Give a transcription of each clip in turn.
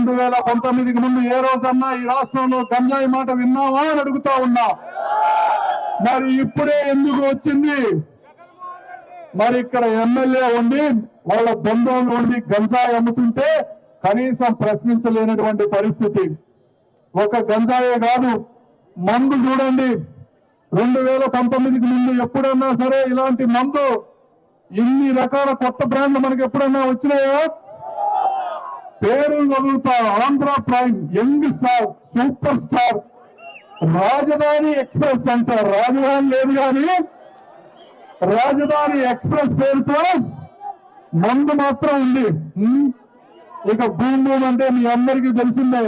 రెండు వేల పంతొమ్మిదికి ముందు ఏ రోజన్నా ఈ రాష్ట్రంలో గంజాయి మాట విన్నావా అని అడుగుతా ఉన్నా మరి ఇప్పుడే ఎందుకు వచ్చింది మరి ఇక్కడ ఎమ్మెల్యే ఉండి వాళ్ళ బంధువులు ఉండి గంజాయి అమ్ముతుంటే కనీసం ప్రశ్నించలేనటువంటి పరిస్థితి ఒక గంజాయే కాదు మందు చూడండి రెండు వేల పంతొమ్మిదికి ముందు ఎప్పుడన్నా సరే ఇలాంటి మందు ఇన్ని రకాల కొత్త బ్రాండ్లు మనకి ఎప్పుడన్నా వచ్చినాయా పేరు చదువుతా Andhra prime young star super star Rajdhani express అంటారు రాజధాని లేదు కానీ రాజధాని ఎక్స్ప్రెస్ పేరుతో మందు మాత్రం ఉంది ఉమ్. ఇక భూమి భూమి అంటే మీ అందరికీ తెలిసిందే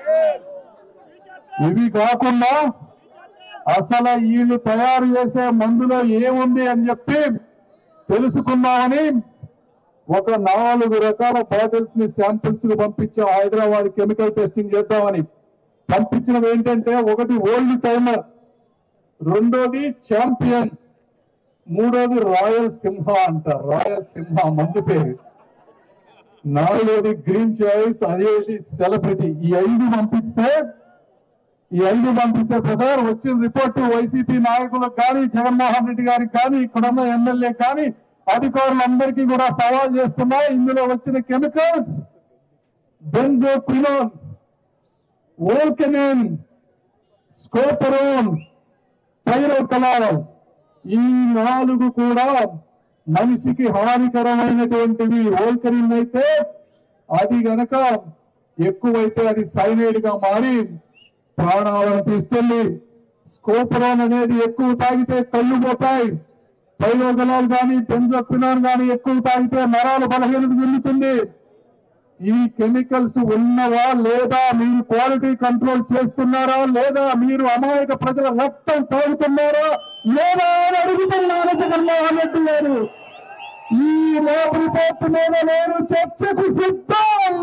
ఇవి కాకుండా అసలు వీళ్ళు తయారు చేసే మందులో ఏముంది అని చెప్పి తెలుసుకుందామని ఒక నాలుగు రకాల బాటిల్స్ ని శాంపిల్స్ ని పంపించాం హైదరాబాద్ కెమికల్ టెస్టింగ్ చేద్దామని పంపించినవి ఏంటంటే ఒకటి ఓల్డ్ టైమర్ రెండోది ఛాంపియన్ మూడోది రాయల్ సింహ అంట రాయల్ సింహ మందు పేరు నాలుగోది గ్రీన్ చాయిస్ అదేది సెలబ్రిటీ ఈ ఐదు పంపిస్తే ఈ ఐదు పంపిస్తే బ్రదర్ వచ్చిన రిపోర్ట్ వైసీపీ నాయకులకు కానీ జగన్మోహన్ రెడ్డి గారికి కానీ ఇక్కడున్న ఎమ్మెల్యే కానీ అధికారులందరికీ కూడా సవాల్ చేస్తున్నా ఇందులో వచ్చిన కెమికల్స్ బెంజోక్వినోన్ ఓల్కెనిన్ స్కోపరోన్ పైరోకలాల్ ఈ నాలుగు కూడా మనిషికి హానికరమైనటువంటివి ఓల్కరిన్ అయితే అది గనక ఎక్కువైతే అది సైనైడ్ గా మారి ప్రాణాలను తీస్తుంది స్కోపరోన్ అనేది ఎక్కువ తాగితే కళ్ళు పోతాయి పైలోగలాలు కానీ బెంజోక్వినాన్ కానీ ఎక్కువ తాగితే నరాలు బలహీనత చెందుతుంది ఈ కెమికల్స్ ఉన్నవా లేదా మీరు క్వాలిటీ కంట్రోల్ చేస్తున్నారా లేదా మీరు అమాయక ప్రజల రక్తం తాగుతున్నారా లేదా అని అడుగుతున్నాను జగన్మోహన్ రెడ్డి గారు ఈ లోపు రిపోర్ట్ మీద నేను చర్చకు సిద్ధం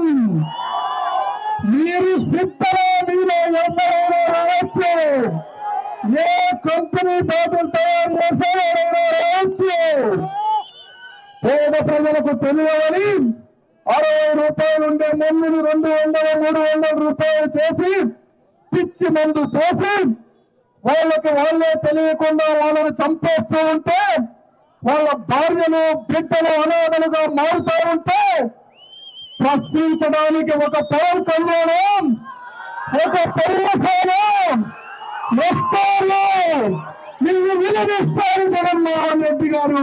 మీరు సిద్ధమా మీలో ఎవరైనా రావచ్చు ఏ కంపెనీ బాధలు తయారు చేశారో ఎవరైనా రావచ్చు పేద ప్రజలకు తెలియవని అరవై రూపాయలు ఉండే మందుని రెండు వందల మూడు వందల రూపాయలు చేసి పిచ్చి మందు పోసి వాళ్ళకి వాళ్ళే తెలియకుండా వాళ్ళని చంపేస్తూ ఉంటే వాళ్ళ భార్యలు బిడ్డలు అనాథలుగా మారుతూ ఉంటే ప్రశ్నించడానికి ఒక పవన్ కళ్యాణం ఒక పర్యవసానం వస్తారు నిన్ను విలదిస్తారు జగన్మోహన్ రెడ్డి గారు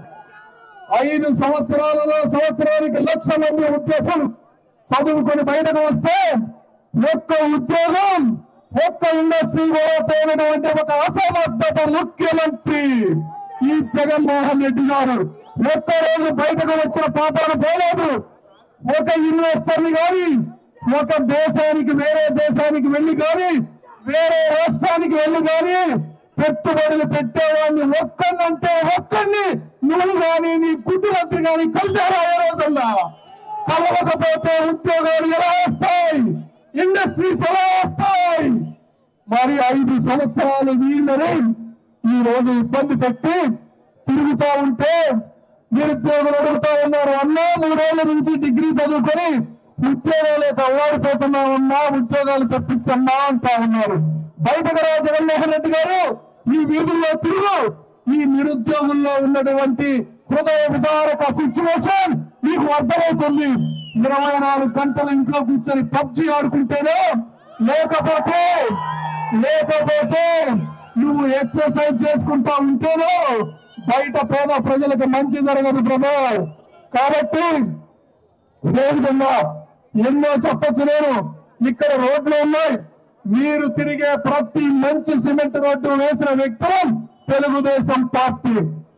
ఐదు సంవత్సరాలలో సంవత్సరానికి లక్ష మంది ఉద్యోగులు చదువుకొని బయటకు వస్తే ఒక్క ఉద్యోగం ఒక్క ఇండస్ట్రీ కూడా పోయినటువంటి ఒక అసమర్థత ముఖ్యమంత్రి ఈ జగన్మోహన్ రెడ్డి గారు ఒక్క రోజు బయటకు వచ్చిన పాపాలు పోలేదు ఒక ఇన్వెస్టర్ ని కానీ ఒక దేశానికి వేరే దేశానికి వెళ్ళి కానీ వేరే రాష్ట్రానికి వెళ్ళి కానీ పెట్టుబడులు పెట్టేవాడిని ఒక్కనంటే ఒక్కడిని నువ్వు కానీ నీ కుటుంబంత్రి కానీ కలిసారా ఏ రోజుల్లో కలవకపోతే ఉద్యోగాలు ఎలా వస్తాయి ఇండస్ట్రీస్ ఎలా వస్తాయి మరి ఐదు సంవత్సరాలు వీళ్ళని ఈ రోజు ఇబ్బంది పెట్టి తిరుగుతా ఉంటే నిరుద్యోగులు అడుగుతా ఉన్నారు అన్నా మూడేళ్ల నుంచి డిగ్రీ చదువుకొని ఉద్యోగాలు అల్లాడిపోతున్నామన్నా ఉద్యోగాలు తెప్పించమ్మా అంటా ఉన్నారు బయటకు రా జగన్మోహన్ రెడ్డి గారు ఈ వీధుల్లో తిరుగు ఈ నిరుద్యోగుల్లో ఉన్నటువంటి హృదయ విదారక సిచ్యువేషన్ మీకు అర్థమవుతుంది ఇరవై నాలుగు గంటలు ఇంట్లో కూర్చొని పబ్జి ఆడుకుంటేనే లేకపోతే లేకపోతే నువ్వు ఎక్సర్సైజ్ చేసుకుంటా ఉంటేనో బయట పేద ప్రజలకు మంచి జరగదు బ్రదర్ కాబట్టి ఇదే విధంగా ఎన్నో చెప్పొచ్చు నేను ఇక్కడ రోడ్లు ఉన్నాయి మీరు తిరిగే ప్రతి మంచి సిమెంట్ రోడ్డు వేసిన వ్యక్తులు తెలుగుదేశం పార్టీ